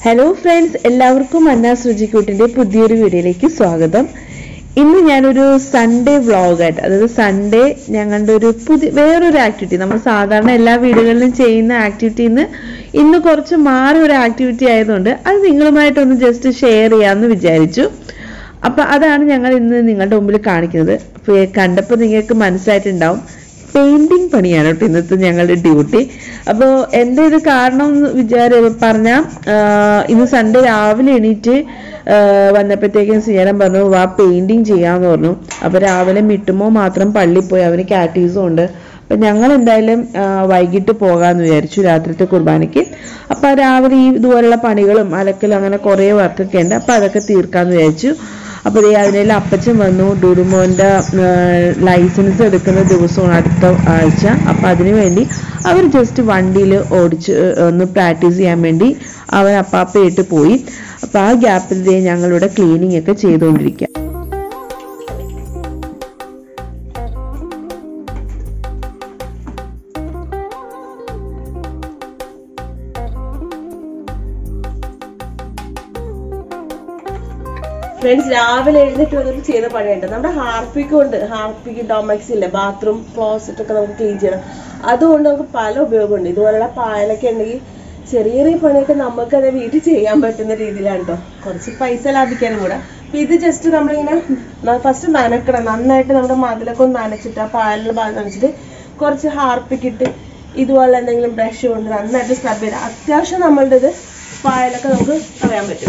Hello friends എല്ലാവർക്കും അന്ന ശ്രുചിക്കൂട്ടിന്റെ പുതിയൊരു വീഡിയോയിലേക്ക് സ്വാഗതം ഇന്ന് ഞാനൊരു സൺഡേ വ്ളോഗായിട്ട് അതായത് സൺഡേ ഞങ്ങളുടെ ഒരു പുതിയ വേറൊരു ആക്ടിവിറ്റി നമ്മൾ സാധാരണ എല്ലാ വീടുകളിലും ചെയ്യുന്ന ആക്ടിവിറ്റിയിൽ നിന്ന് ഇന്ന് കുറച്ച് മാറി ഒരു ആക്ടിവിറ്റി ആയതുകൊണ്ട് അത് നിങ്ങളുമായിട്ടൊന്ന് ജസ്റ്റ് ഷെയർ ചെയ്യാമെന്ന് വിചാരിച്ചു അപ്പൊ അതാണ് ഞങ്ങൾ ഇന്ന് നിങ്ങളുടെ മുമ്പിൽ കാണിക്കുന്നത് അപ്പൊ കണ്ടപ്പോൾ നിങ്ങൾക്ക് മനസ്സിലായിട്ടുണ്ടാവും പെയിന്റിങ് പണിയാണ് കേട്ടോ ഇന്നത്തെ ഞങ്ങളുടെ ഡ്യൂട്ടി അപ്പോൾ എൻ്റെ ഒരു കാരണം എന്ന് വിചാര പറഞ്ഞാൽ ഇന്ന് സൺഡേ രാവിലെ എണീറ്റ് വന്നപ്പോഴത്തേക്കും സിയാനം പറഞ്ഞു വാ പെയിന്റിങ് ചെയ്യാന്ന് പറഞ്ഞു അപ്പൊ രാവിലെ മിട്ടുമോ മാത്രം പള്ളി പോയി അവന് കാറ്റീസും ഉണ്ട് അപ്പൊ ഞങ്ങൾ എന്തായാലും ആ, വൈകിട്ട് പോകാന്ന് വിചാരിച്ചു രാത്രിത്തെ കുർബാനയ്ക്ക് അപ്പൊ രാവിലെ ഈ ഇതുപോലുള്ള പണികളും അലക്കലും അങ്ങനെ കുറേ വർക്കൊക്കെ ഉണ്ട് അപ്പൊ അതൊക്കെ തീർക്കാന്ന് വിചാരിച്ചു അപ്പൊ ദേ അതിനെല്ലാം അപ്പച്ചൻ വന്നു ഡുരുമോന്റെ ലൈസൻസ് എടുക്കുന്ന ദിവസമാണ് അടുത്ത ആഴ്ച അപ്പൊ അതിനു വേണ്ടി അവർ ജസ്റ്റ് വണ്ടിയിൽ ഓടിച്ച് ഏർ, ഒന്ന് പ്രാക്ടീസ് ചെയ്യാൻ വേണ്ടി അവൻ അപ്പാപ്പയിട്ട് പോയി അപ്പൊ ആ ഗ്യാപ്പിൽ ദേ ഞങ്ങളിവിടെ ക്ലീനിങ് ഒക്കെ ചെയ്തുകൊണ്ടിരിക്കുക ഫ്രണ്ട്സ് രാവിലെ എഴുന്നേറ്റ് വന്നിട്ട് ചെയ്യുന്ന പണിയുണ്ട് നമ്മുടെ ഹാർപ്പിക് ഉണ്ട് ഹാർപ്പിക് ഡൊമക്സ് ഇല്ല ബാത്റൂം ക്ലോസറ്റ് ഒക്കെ നമുക്ക് ക്ലീൻ ചെയ്യണം അതുകൊണ്ട് നമുക്ക് പല ഉപയോഗമുണ്ട് ഇതുപോലുള്ള പായലൊക്കെ ഉണ്ടെങ്കിൽ ചെറിയ ചെറിയ പണിയൊക്കെ നമുക്ക് അത് വീട്ടിൽ ചെയ്യാൻ പറ്റുന്ന രീതിയിലാണ് കേട്ടോ കുറച്ച് പൈസ ലാഭിക്കാനും കൂടെ അപ്പൊ ഇത് ജസ്റ്റ് നമ്മളിങ്ങനെ ഫസ്റ്റ് നനക്കണം നന്നായിട്ട് നമ്മുടെ മതിലൊക്കെ ഒന്ന് നനച്ചിട്ട് ആ പായലിന്റെ ഭാഗം നനച്ചിട്ട് കുറച്ച് ഹാർപ്പിക് ഇട്ട് ഇതുപോലെ എന്തെങ്കിലും ബ്രഷ് കൊണ്ട് നന്നായിട്ട് സ്ക്രബ് ചെയ്ത് അത്യാവശ്യം നമ്മളുടെ ഇത് പായലൊക്കെ നമുക്ക് അറിയാൻ പറ്റും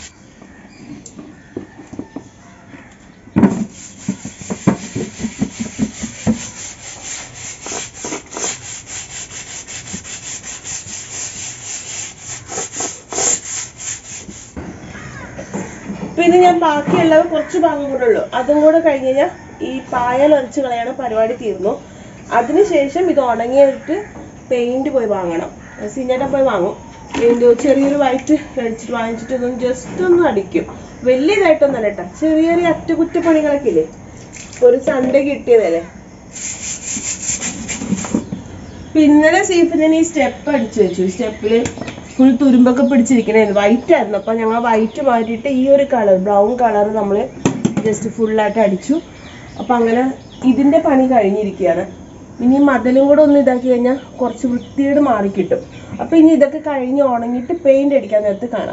പിന്നെ ഞാൻ ബാക്കിയുള്ളത് കുറച്ച് ഭാഗം കൂടെ ഉള്ളു അതും കൂടെ കഴിഞ്ഞ് കഴിഞ്ഞാൽ ഈ പായൽ ഒരച്ച് കളയാണ് പരിപാടി തീർന്നു അതിനുശേഷം ഇത് ഉണങ്ങിയിട്ട് പെയിന്റ് പോയി വാങ്ങണം സിഞ്ഞേട്ടൻ പോയി വാങ്ങും പെയിന്റ് ചെറിയൊരു വൈറ്റ് അടിച്ചിട്ട് വാങ്ങിച്ചിട്ട് ഇതൊന്ന് ജസ്റ്റ് ഒന്ന് അടിക്കും വലിയതായിട്ടൊന്നല്ല കേട്ടോ ചെറിയ ചെറിയ അറ്റകുറ്റപ്പണികളൊക്കെ ഇല്ലേ ഒരു സൺഡേ കിട്ടിയതല്ലേ പിന്നെ സീഫ് ഞാൻ ഈ സ്റ്റെപ്പ് അടിച്ചു വെച്ചു സ്റ്റെപ്പില് ഫുൾ തുരുമ്പൊക്കെ പിടിച്ചിരിക്കണായിരുന്നു വൈറ്റ് ആയിരുന്നു അപ്പൊ ഞങ്ങൾ വൈറ്റ് മാറ്റിയിട്ട് ഈ ഒരു കളർ ബ്രൗൺ കളർ നമ്മൾ ജസ്റ്റ് ഫുള്ളായിട്ട് അടിച്ചു അപ്പൊ അങ്ങനെ ഇതിന്റെ പണി കഴിഞ്ഞിരിക്കുകയാണ് ഇനി മതിലും കൂടെ ഒന്ന് ഇതാക്കി കഴിഞ്ഞാൽ കുറച്ച് വൃത്തിയോട് മാറി കിട്ടും അപ്പൊ ഇനി ഇതൊക്കെ കഴിഞ്ഞ് ഉണങ്ങിയിട്ട് പെയിന്റ് അടിക്കാൻ നേരത്ത് കാണാം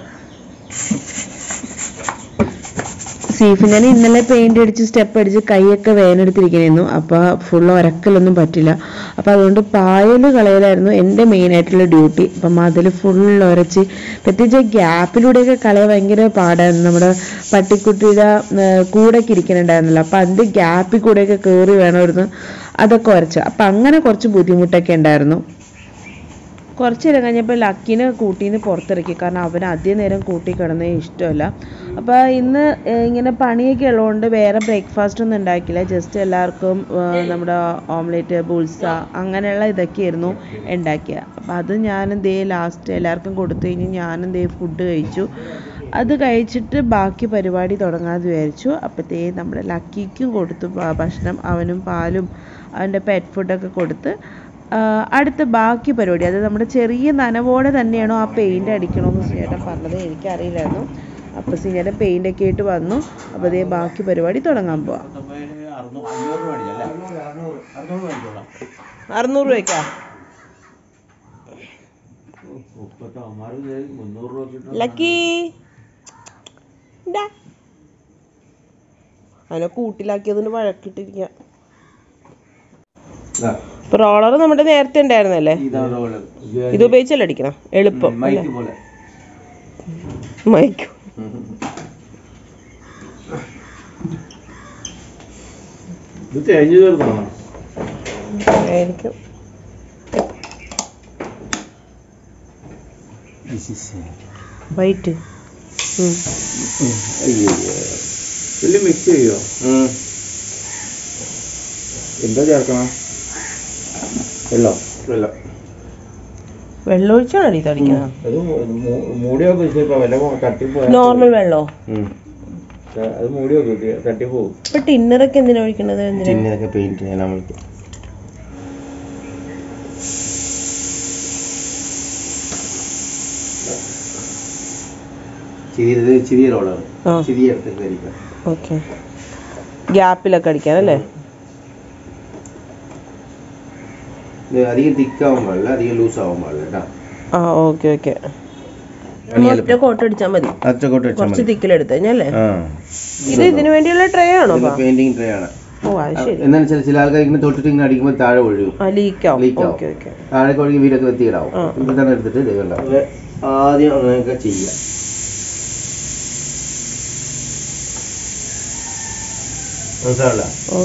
സീഫ് ഞാൻ ഇന്നലെ പെയിന്റ് അടിച്ച് സ്റ്റെപ്പ് അടിച്ച് കൈയൊക്കെ വേനെടുത്തിരിക്കണായിരുന്നു അപ്പൊ ഫുൾ ഒരക്കലൊന്നും പറ്റില്ല അപ്പൊ അതുകൊണ്ട് പായല് കളയലായിരുന്നു എൻ്റെ മെയിൻ ആയിട്ടുള്ള ഡ്യൂട്ടി അപ്പൊ അതിൽ ഫുൾ ഉരച്ച് പ്രത്യേകിച്ച് ഗ്യാപ്പിലൂടെയൊക്കെ കളയാൻ ഭയങ്കര പാടായിരുന്നു നമ്മുടെ പട്ടിക്കുട്ടിയുടെ ഏർ കൂടെയൊക്കെ ഇരിക്കുന്നുണ്ടായിരുന്നല്ലോ അപ്പൊ അതിന്റെ ഗ്യാപ്പിൽ കൂടെയൊക്കെ കയറി വേണമായിരുന്നു അതൊക്കെ ഉരച്ച് അപ്പൊ അങ്ങനെ കുറച്ച് ബുദ്ധിമുട്ടൊക്കെ ഉണ്ടായിരുന്നു കുറച്ച് നേരം കഴിഞ്ഞപ്പോൾ ലക്കിനെ കൂട്ടീന്ന് പുറത്തിറക്കി കാരണം അവന് അധികം നേരം കൂട്ടി കിടന്നേ ഇഷ്ടമല്ല അപ്പോൾ ഇന്ന് ഏർ ഇങ്ങനെ പണിയൊക്കെ ഉള്ളതുകൊണ്ട് വേറെ ബ്രേക്ക്ഫാസ്റ്റ് ഒന്നും ഉണ്ടാക്കില്ല ജസ്റ്റ് എല്ലാവർക്കും ഏർ നമ്മുടെ ഓംലേറ്റ് ബുൾസ അങ്ങനെയുള്ള ഇതൊക്കെയായിരുന്നു ഉണ്ടാക്കിയത് അപ്പോൾ അത് ഞാനും ദേ ലാസ്റ്റ് എല്ലാവർക്കും കൊടുത്തു കഴിഞ്ഞ് ഞാനും ദേ ഫുഡ് കഴിച്ചു അത് കഴിച്ചിട്ട് ബാക്കി പരിപാടി തുടങ്ങാമെന്ന് വിചാരിച്ചു അപ്പോഴത്തേ നമ്മുടെ ലക്കിക്കും കൊടുത്തു ഭ- ഭക്ഷണം അവനും പാലും അവൻ്റെ പെറ്റ് ഫുഡൊക്കെ കൊടുത്ത് ആ, അടുത്ത ബാക്കി പരിപാടി അതായത് നമ്മുടെ ചെറിയ നനവോടെ തന്നെയാണോ ആ പെയിന്റ് അടിക്കണമെന്ന് ചേട്ടൻ പറഞ്ഞത് എനിക്കറിയില്ലായിരുന്നു അപ്പോൾ സിഞ്ഞേട്ടൻ പെയിന്റ് ഒക്കെ ആയിട്ട് വന്നു അപ്പോൾ അതേ ബാക്കി പരിപാടി തുടങ്ങാൻ പോവാം അറുന്നൂറ് രൂപയ്ക്കാ ലക്കി ഇതാ. അതിനെ കൂട്ടിലാക്കിയതിന് വഴക്കിട്ടിരിക്കാം ഇപ്പൊ റോളർ നമ്മുടെ നേരത്തെ ഉണ്ടായിരുന്നല്ലേ ഇത് ഉപയോഗിച്ചല്ലേ അടിക്കണം എളുപ്പം അല്ലേ? മൈക്ക് ഇത് തേഞ്ഞു തീർന്നോ ആയിരിക്കും വൈറ്റ് വലിയ മിക്സ് ചെയ്യോ എന്താ ചേർക്കണം വെള്ളം വെള്ളം വെള്ളം ഒഴിച്ചാണ് അടി തടിക്കണം അത് മൂടി വെച്ച് ഇപ്പൊ വല്ല തട്ടിപ്പോ നോർമൽ വെള്ളോ അത് മൂടി വെക്കും തട്ടിപ്പോവും ഇപ്പൊ ടിന്നറൊക്കെ എന്തിനാ ഒഴിക്കണത് എന്തിനാ ചിന്നതൊക്കെ പെയിന്റ് ചെയ്യാൻ നമ്മൾക്ക് ചിരിയത് ചിരിയ റോളർ ആ. ചിരിയ എടുത്ത് കരിക്കുക ഓക്കെ ഗ്യാപ്പിലൊക്കെ അടിക്കാൻ അല്ലേ ഇത് അധികം തിക്കാവാൻ പാടില്ല അധികം ലൂസ് ആവാൻ പാടില്ല കേട്ടോ ആ ഓക്കെ ഓക്കെ ഒറ്റ കോട്ട് അടിച്ചാൽ മതി അച്ചക്കോട്ട് വെച്ചാൽ കുറച്ച് മതി തിക്കിലെടുത്ത് കഴിഞ്ഞല്ലേ ആ ഇത് ഇതിനു വേണ്ടിയുള്ള ട്രേ ആണോ അപ്പൊ? പെയിന്റിങ് ട്രേ ആണ് ഓ അത് ശരി എന്താണെന്ന് വെച്ചാൽ ചില ആൾക്കാർ ഇങ്ങനെ തൊട്ടിട്ട് ഇങ്ങനെ അടിക്കുമ്പോൾ താഴെ ഒഴുകും ആ ലീക്കാവും Leak ആവും. ഓക്കെ ഓക്കെ താഴെ ഒഴുകി വീടൊക്കെ വെത്തിയിടാവും ആ. ഇതാണ് എടുത്തിട്ട് ഇത് കണ്ടോ. അത് ആദ്യം അങ്ങനെയൊക്കെ ചെയ്യാം മനസ്സിലാവില്ല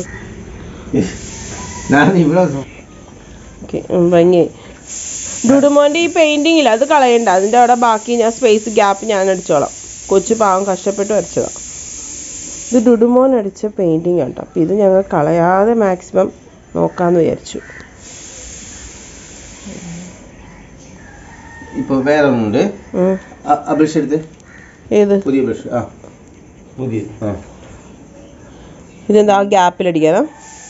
ഞാൻ ഇവിടെ ഓക്കെ ഭംഗി ഡുഡുമോന്റെ ഈ പെയിന്റിംഗ് ഇല്ല അത് കളയണ്ട അതിന്റെ അവിടെ ബാക്കി ഞാൻ സ്പേസ് ഗ്യാപ്പ് ഞാൻ അടിച്ചോളാം കൊച്ചു പാവം കഷ്ടപ്പെട്ട് വരച്ചതാ ഇത് ഡുഡുമോൻ അടിച്ച പെയിന്റിംഗ് കേട്ടോ അപ്പൊ ഇത് ഞങ്ങൾ കളയാതെ മാക്സിമം നോക്കാന്ന് വിചാരിച്ചു ഇപ്പൊ വേറെ ഒന്നുണ്ട് ഉം. ആ ബ്രഷ് എടുത്ത് ഏത് പുതിയ ബ്രഷ് ആ പുതിയ ആ ഇതെന്താ ഗ്യാപ്പിൽ അടിക്കാനാ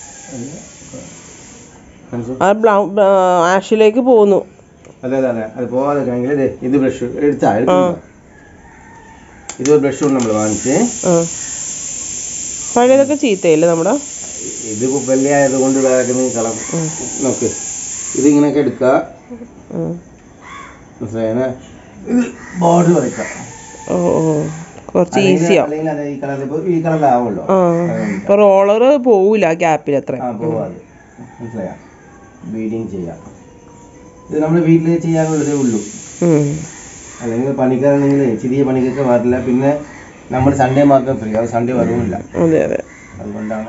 മനസ്സിലായോ? ആ ബ്ലൗ ആഷിലേക്ക് പോകുന്നു അല്ല അല്ല അല്ല അത് പോവാതെ കഴിഞ്ഞാൽ ദേ ഇത് ബ്രഷ് എടുത്താ എടുക്കണ്ട. ഇതൊരു ബ്രഷ് കൊണ്ട് നമ്മൾ വാങ്ങിച്ച് ആ. പഴയതൊക്കെ ചീത്തയല്ലേ നമ്മുടെ ഇത് വലിയ ആയതുകൊണ്ട് ഇതാക്കുന്ന കളർ നോക്ക് ഇത് ഇങ്ങനെയൊക്കെ എടുക്കുക ഉം. മനസ്സിലായേ ഇത് ബോർഡർ വരയ്ക്കാം ഓ ഓ കുറച്ച് അല്ലെങ്കിൽ- ഈസിയാവും അല്ലെങ്കിൽ അത് ഈ കളറിൽ ഇപ്പൊ ഈ കളറിലാവുമല്ലോ ആ ഇപ്പൊ റോളർ പോവില്ല ഗ്യാപ്പിൽ അത്ര ആ പോവാതെ മനസ്സിലായ ബീഡിങ് ചെയ്യാം ഇത് നമ്മൾ വീട്ടിൽ ചെയ്യാനുള്ളതേ ഉള്ളൂ അല്ലെങ്കിൽ പണിക്കാരാണെങ്കിൽ ചെറിയ പണിക്കൊക്കെ വരില്ല പിന്നെ നമ്മൾ സൺഡേ മാത്രം ഫ്രീ അത് സൺഡേ വരവുമില്ല അതെ അതെ അതുകൊണ്ടാണ്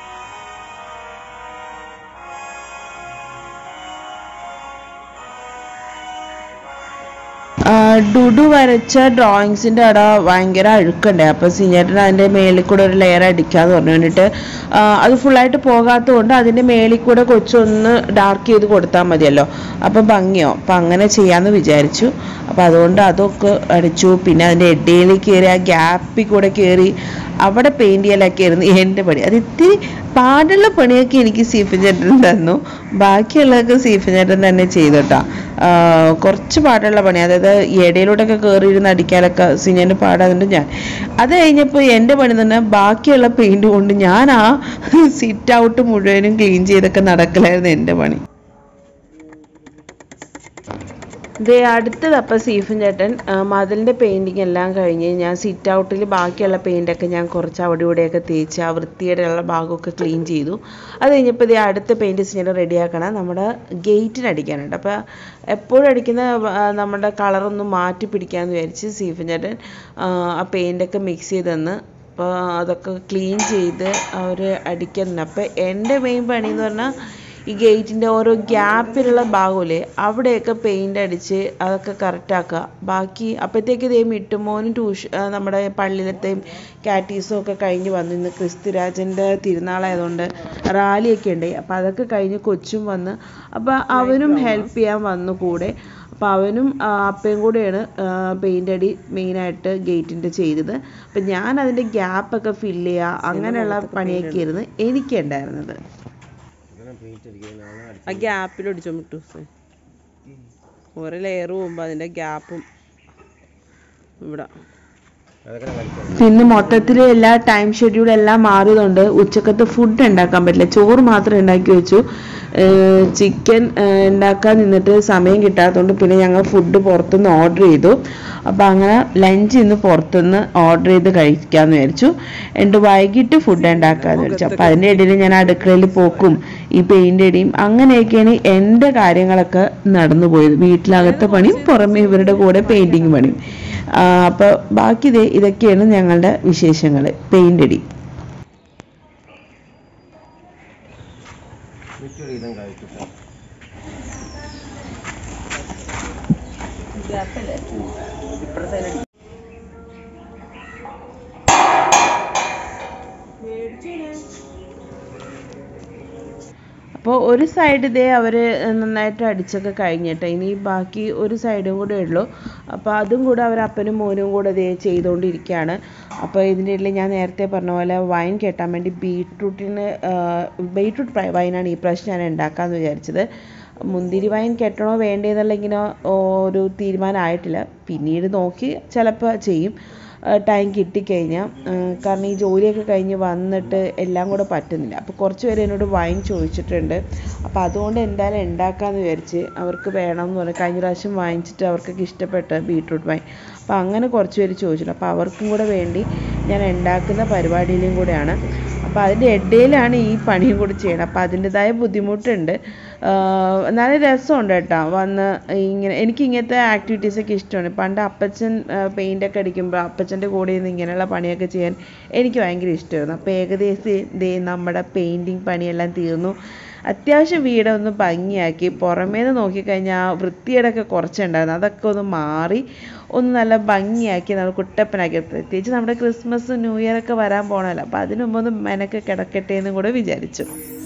ഡുഡു വരച്ച ഡ്രോയിങ്സിന്റെ അവിടെ ഭയങ്കര അഴുക്കുണ്ടേ അപ്പൊ സീനിയേട്ടൻ അതിന്റെ മേളിൽ കൂടെ ഒരു ലെയർ അടിക്കാന്ന് പറഞ്ഞു വേണ്ടിട്ട് ആ, അത് ഫുള്ളായിട്ട് പോകാത്തതുകൊണ്ട് അതിന്റെ മേളിൽ കൂടെ കൊച്ചൊന്ന് ഡാർക്ക് ചെയ്ത് കൊടുത്താൽ മതിയല്ലോ അപ്പൊ ഭംഗിയോ അപ്പൊ അങ്ങനെ ചെയ്യാന്ന് വിചാരിച്ചു അപ്പൊ അതുകൊണ്ട് അതൊക്കെ അടിച്ചു പിന്നെ അതിന്റെ ഇടയിൽ കയറി ആ ഗ്യാപ്പിൽ കൂടെ കയറി അവിടെ പെയിന്റ് ചെയ്യലൊക്കെ ആയിരുന്നു എൻ്റെ പണി അത് ഇത്തിരി പാടുള്ള പണിയൊക്കെ എനിക്ക് സീഫൻ ചേട്ടൻ തന്നു ബാക്കിയുള്ളതൊക്കെ സീഫൻ ചേട്ടൻ തന്നെ ചെയ്തോട്ടാ കുറച്ച് പാടുള്ള പണി അതായത് ഈ ഇടയിലൂടെയൊക്കെ കയറി ഇരുന്ന് അടിക്കാനൊക്കെ സിനിമേൻ്റെ പാടാതുകൊണ്ട് ഞാൻ അത് കഴിഞ്ഞപ്പോൾ എൻ്റെ പണി തന്നെ ബാക്കിയുള്ള പെയിന്റ് കൊണ്ട് ഞാൻ ആ സിറ്റ് ഔട്ട് മുഴുവനും ക്ലീൻ ചെയ്തൊക്കെ നടക്കലായിരുന്നു എൻ്റെ പണി ദേ അടുത്തത് അപ്പം സീഫൻ ചേട്ടൻ ആ, മതിലിൻ്റെ പെയിൻറ്റിങ് എല്ലാം കഴിഞ്ഞ് ഞാൻ സിറ്റ് ഔട്ടിൽ ബാക്കിയുള്ള പെയിൻ്റൊക്കെ ഞാൻ കുറച്ച് അവിടെ ഇവിടെയൊക്കെ തേച്ച് ആ വൃത്തിയുടെ ഉള്ള ഭാഗമൊക്കെ ക്ലീൻ ചെയ്തു അത് കഴിഞ്ഞപ്പോൾ ദേ അടുത്ത പെയിൻറ്റ് ചേട്ടൻ റെഡിയാക്കണം നമ്മുടെ ഗേറ്റിന് അടിക്കാനുണ്ട് അപ്പോൾ എപ്പോഴും അടിക്കുന്ന ആ, നമ്മുടെ കളറൊന്ന് മാറ്റി പിടിക്കാമെന്ന് വിചാരിച്ച് സീഫൻ ചേട്ടൻ ആ, ആ പെയിൻ്റൊക്കെ മിക്സ് ചെയ്ത് തന്ന് അപ്പോൾ അതൊക്കെ ക്ലീൻ ചെയ്ത് അവർ അടിക്കുന്നുണ്ട് അപ്പോൾ എൻ്റെ മെയിൻ പണി എന്ന് പറഞ്ഞാൽ ഈ ഗേറ്റിൻ്റെ ഓരോ ഗ്യാപ്പിലുള്ള ഭാഗമില്ലേ അവിടെയൊക്കെ പെയിൻ്റ് അടിച്ച് അതൊക്കെ കറക്റ്റ് ആക്കുക ബാക്കി അപ്പോഴത്തേക്ക് ഇതേ മിട്ടുമോനും ട്യൂഷൻ നമ്മുടെ പള്ളിയിലത്തെയും കാറ്റീസും ഒക്കെ കഴിഞ്ഞ് വന്നു ഇന്ന് ക്രിസ്തുരാജൻ്റെ തിരുനാളായതുകൊണ്ട് റാലിയൊക്കെ ഉണ്ടായി അപ്പോൾ അതൊക്കെ കഴിഞ്ഞ് കൊച്ചും വന്ന് അപ്പോൾ അവനും ഹെൽപ്പ് ചെയ്യാൻ വന്നു കൂടെ അപ്പോൾ അവനും ആ, അപ്പയും കൂടെയാണ് പെയിൻ്റ് അടി മെയിനായിട്ട് ഗേറ്റിൻ്റെ ചെയ്തത് അപ്പം ഞാൻ അതിൻ്റെ ഗ്യാപ്പൊക്കെ ഫില്ല് ചെയ്യുക അങ്ങനെയുള്ള പണിയൊക്കെ ആയിരുന്നു എനിക്കുണ്ടായിരുന്നത് ആ ഗ്യാപ്പിൽ ഒടിച്ചോ മിട്ടു ഓരോ ലെയർ പോകുമ്പോൾ അതിൻ്റെ ഗ്യാപ്പും ഇവിടെ പിന്നെ മൊത്തത്തിൽ എല്ലാ ടൈം ഷെഡ്യൂൾ എല്ലാം മാറിയതുകൊണ്ട് ഉച്ചക്കത്തെ ഫുഡ് ഉണ്ടാക്കാൻ പറ്റില്ല ചോറ് മാത്രം ഉണ്ടാക്കി വെച്ചു ചിക്കൻ ഉണ്ടാക്കാൻ നിന്നിട്ട് സമയം കിട്ടാത്തതുകൊണ്ട് പിന്നെ ഞങ്ങൾ ഫുഡ് പുറത്തുനിന്ന് ഓർഡർ ചെയ്തു അപ്പോൾ അങ്ങനെ ലഞ്ച് ഇന്ന് പുറത്തുനിന്ന് ഓർഡർ ചെയ്ത് കഴിക്കാമെന്ന് വിചാരിച്ചു എന്നിട്ട് വൈകിട്ട് ഫുഡ് ഉണ്ടാക്കാമെന്ന് വിചാരിച്ചു അപ്പോൾ അതിൻ്റെ ഇടയിൽ ഞാൻ അടുക്കളയിൽ പോക്കും ഈ പെയിൻ്റ് അടിയും അങ്ങനെയൊക്കെയാണ് എൻ്റെ കാര്യങ്ങളൊക്കെ നടന്നു പോയത് വീട്ടിലകത്തെ പണിയും പുറമെ ഇവരുടെ കൂടെ പെയിൻറ്റിങ് പണിയും അപ്പോൾ ബാക്കി ദേ ഇതൊക്കെയാണ് ഞങ്ങളുടെ വിശേഷങ്ങൾ പെയിൻ്റ് അടി അപ്പോൾ ഒരു സൈഡ് ഇതേ അവർ നന്നായിട്ട് അടിച്ചൊക്കെ കഴിഞ്ഞിട്ട് ഇനി ബാക്കി ഒരു സൈഡും കൂടെ ഉള്ളൂ അപ്പോൾ അതും കൂടെ അവർ അപ്പനും മോനും കൂടെ ഇതേ ചെയ്തുകൊണ്ടിരിക്കുകയാണ് അപ്പോൾ ഇതിൻ്റെ ഇടയിൽ ഞാൻ നേരത്തെ പറഞ്ഞ പോലെ വൈൻ കെട്ടാൻ വേണ്ടി ബീട്രൂട്ടിന് ബീട്രൂട്ട് വൈനാണ് ഈ പ്രാവശ്യം ഞാൻ ഉണ്ടാക്കാമെന്ന് വിചാരിച്ചത് മുന്തിരി വൈൻ കെട്ടണോ വേണ്ടേന്നുള്ള ഇങ്ങനെ ഒരു തീരുമാനമായിട്ടില്ല പിന്നീട് നോക്കി ചിലപ്പോൾ ചെയ്യും ടൈം കിട്ടിക്കഴിഞ്ഞാൽ കാരണം ഈ ജോലിയൊക്കെ കഴിഞ്ഞ് വന്നിട്ട് എല്ലാം കൂടെ പറ്റുന്നില്ല അപ്പോൾ കുറച്ച് പേര് എന്നോട് വൈൻ ചോദിച്ചിട്ടുണ്ട് അപ്പോൾ അതുകൊണ്ട് എന്തായാലും ഉണ്ടാക്കാമെന്ന് വിചാരിച്ച് അവർക്ക് വേണമെന്ന് പറഞ്ഞു കഴിഞ്ഞ പ്രാവശ്യം വാങ്ങിച്ചിട്ട് അവർക്കൊക്കെ ഇഷ്ടപ്പെട്ട ബീട്രൂട്ട് വൈൻ അപ്പോൾ അങ്ങനെ കുറച്ച് പേര് ചോദിച്ചിട്ടുണ്ട് അപ്പോൾ അവർക്കും കൂടെ വേണ്ടി ഞാൻ ഉണ്ടാക്കുന്ന പരിപാടിയിലും കൂടെയാണ് അപ്പോൾ അതിൻ്റെ ഇടയിലാണ് ഈ പണിയും കൂടി ചെയ്യണം അപ്പോൾ അതിൻ്റെതായ ബുദ്ധിമുട്ടുണ്ട് ആഹ് എന്നാലും രസമുണ്ട് കേട്ടോ വന്ന് ഇങ്ങനെ എനിക്ക് ഇങ്ങനത്തെ ആക്ടിവിറ്റീസൊക്കെ ഇഷ്ടമാണ് പണ്ട് അപ്പച്ചൻ പെയിൻ്റൊക്കെ അടിക്കുമ്പോൾ അപ്പച്ചൻ്റെ കൂടെ നിന്ന് ഇങ്ങനെയുള്ള പണിയൊക്കെ ചെയ്യാൻ എനിക്ക് ഭയങ്കര ഇഷ്ടമായിരുന്നു അപ്പോൾ ഏകദേശം ദേ നമ്മുടെ പെയിൻറ്റിങ് പണിയെല്ലാം തീർന്നു അത്യാവശ്യം വീടൊന്ന് ഭംഗിയാക്കി പുറമേ നിന്ന് നോക്കിക്കഴിഞ്ഞാൽ ആ വൃത്തികേടൊക്കെ കുറച്ചുണ്ടായിരുന്നു അതൊക്കെ ഒന്ന് മാറി ഒന്ന് നല്ല ഭംഗിയാക്കി നമ്മൾ കുട്ടപ്പനാക്കി പ്രത്യേകിച്ച് നമ്മുടെ ക്രിസ്മസ് ന്യൂ ഇയർ ഒക്കെ വരാൻ പോകണമല്ലോ അപ്പോൾ അതിനു മുമ്പ് ഒന്ന് മെനക്ക് കിടക്കട്ടെ എന്നും കൂടെ വിചാരിച്ചു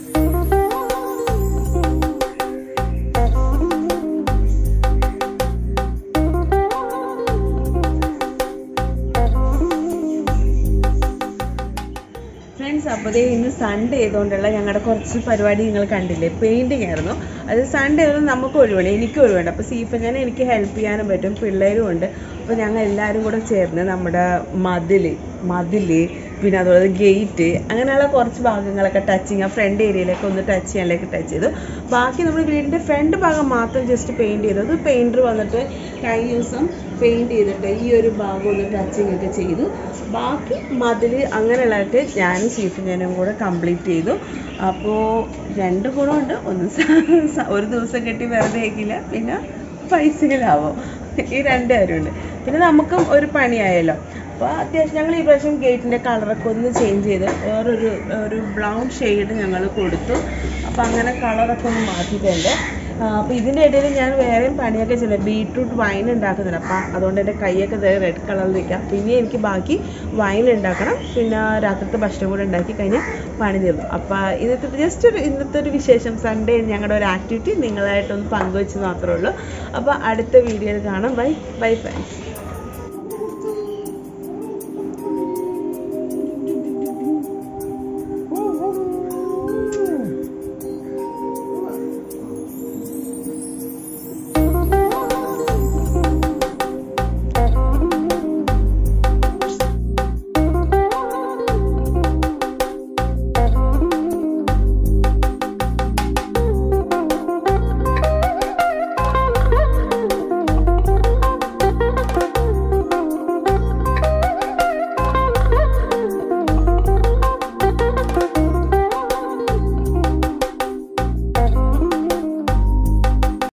ഫ്രണ്ട്സ് അപ്പോൾ ദേ ഇന്ന് സൺഡേ ആയതുകൊണ്ടുള്ള ഞങ്ങളുടെ കുറച്ച് പരിപാടി നിങ്ങൾ കണ്ടില്ലേ പെയിൻറ്റിങ് ആയിരുന്നു അത് സൺഡേ ആയിരുന്നു നമുക്ക് ഒഴിവുണ്ട് എനിക്ക് ഒഴിവുണ്ട് അപ്പോൾ സീഫ ഞാൻ എനിക്ക് ഹെൽപ്പ് ചെയ്യാനും പറ്റും പിള്ളേരും ഉണ്ട് അപ്പോൾ ഞങ്ങൾ എല്ലാവരും കൂടെ ചേർന്ന് നമ്മുടെ മതിൽ മതിൽ പിന്നെ അതുപോലെ ഗേറ്റ് അങ്ങനെയുള്ള കുറച്ച് ഭാഗങ്ങളൊക്കെ ടച്ചിങ് ആ ഫ്രണ്ട് ഏരിയയിലൊക്കെ ഒന്ന് ടച്ച് ചെയ്യാനൊക്കെ ടച്ച് ചെയ്തു ബാക്കി നമ്മൾ വീടിൻ്റെ ഫ്രണ്ട് ഭാഗം മാത്രം ജസ്റ്റ് പെയിൻറ് ചെയ്തത് പെയിൻറ്റർ വന്നിട്ട് കഴിഞ്ഞ ദിവസം പെയിൻറ് ചെയ്തിട്ട് ഈ ഒരു ഭാഗം ഒന്ന് ടച്ചിങ് ഒക്കെ ചെയ്തു ബാക്കി മതിൽ അങ്ങനെയുള്ളതൊക്കെ ഞാനും സീഫും ഞാനും കൂടെ കംപ്ലീറ്റ് ചെയ്തു അപ്പോൾ രണ്ട് ഗുണമുണ്ട് ഒന്ന് സ- സ- ഒരു ദിവസം കെട്ടി വെറുതെ ആക്കില്ല പിന്നെ പൈസയിലാവും ഈ രണ്ട് കാര്യമുണ്ട് പിന്നെ നമുക്കും ഒരു പണിയായല്ലോ അപ്പോൾ അത്യാവശ്യം ഞങ്ങൾ ഈ പ്രാവശ്യം ഗേറ്റിൻ്റെ കളറൊക്കെ ഒന്ന് ചേഞ്ച് ചെയ്ത് വേറൊരു ഒരു ബ്രൗൺ ഷെയ്ഡ് ഞങ്ങൾ കൊടുത്തു അപ്പോൾ അങ്ങനെ കളറൊക്കെ ഒന്ന് മാറ്റിയിട്ടുണ്ട് അപ്പോൾ ഇതിൻ്റെ ഇടയിൽ ഞാൻ വേറെയും പണിയൊക്കെ ചെയ്യില്ല ബീട്രൂട്ട് വൈൻ ഉണ്ടാക്കുന്നുണ്ട് അപ്പം അതുകൊണ്ട് എൻ്റെ കൈയൊക്കെ റെഡ് കളറിൽ നിൽക്കാം പിന്നെ എനിക്ക് ബാക്കി വൈൻ ഉണ്ടാക്കണം പിന്നെ രാത്രിത്തെ ഭക്ഷണം കൂടെ ഉണ്ടാക്കി കഴിഞ്ഞാൽ പണി തീർന്നു അപ്പോൾ ഇന്നത്തെ ജസ്റ്റ് ഒരു ഇന്നത്തെ ഒരു വിശേഷം സൺഡേ ഞങ്ങളുടെ ഒരു ആക്ടിവിറ്റി നിങ്ങളായിട്ടൊന്ന് പങ്കുവെച്ച് മാത്രമേ ഉള്ളൂ അപ്പോൾ അടുത്ത വീഡിയോയിൽ കാണാം ബൈ ബൈ ഫ്രണ്ട്സ്